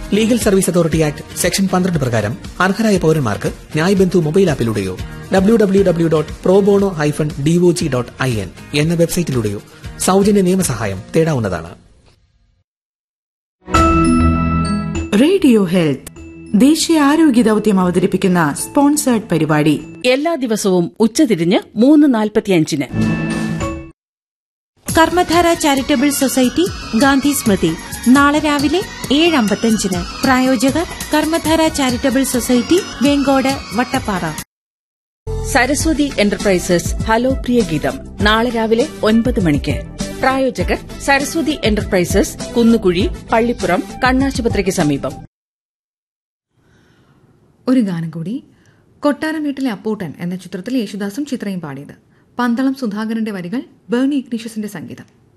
legal service authority act section പന്ത്രണ്ട് പ്രകാരം അർഹരായ പൌരന്മാർക്ക് ന്യായ് ബന്ധു മൊബൈൽ ആപ്പിലൂടെയോ W W W dot pro bono hyphen D O G dot I N എന്ന വെബ്സൈറ്റിലൂടെയോ സൗജന്യ നിയമസഹായം തേടാവുന്നതാണ് റേഡിയോ ഹെൽത്ത് ദേശീയ ആരോഗ്യ ദൌത്യം അവതരിപ്പിക്കുന്ന സ്പോൺസേർഡ് പരിപാടി എല്ലാ ദിവസവും ഉച്ചതിരിഞ്ഞ് മൂന്ന് നാൽപ്പത്തിയഞ്ചിന് കർമ്മധാര ചാരിറ്റബിൾ സൊസൈറ്റി ഗാന്ധി സ്മൃതി നാളെ രാവിലെ ഏഴ് അമ്പത്തഞ്ചിന് പ്രായോജകർ Karmadhara charitable society Venkode Vattappara Saraswathi enterprises hello പ്രിയ ഗീതം നാളെ രാവിലെ ഒൻപത് മണിക്ക് പ്രായോജകർ സരസ്വതി എന്റർപ്രൈസസ് കുന്നുകുഴി പള്ളിപ്പുറം കണ്ണാശുപത്രിക്ക് സമീപം ഒരു ഗാനം കൂടി കൊട്ടാരം വീട്ടിലെ അപ്പൂട്ടൻ എന്ന ചിത്രത്തിൽ യേശുദാസും ചിത്രയും പാടിയത് പന്തളം സുധാകരന്റെ വരികൾ ബേണി ഇഗ്നീഷ്യസിന്റെ സംഗീതം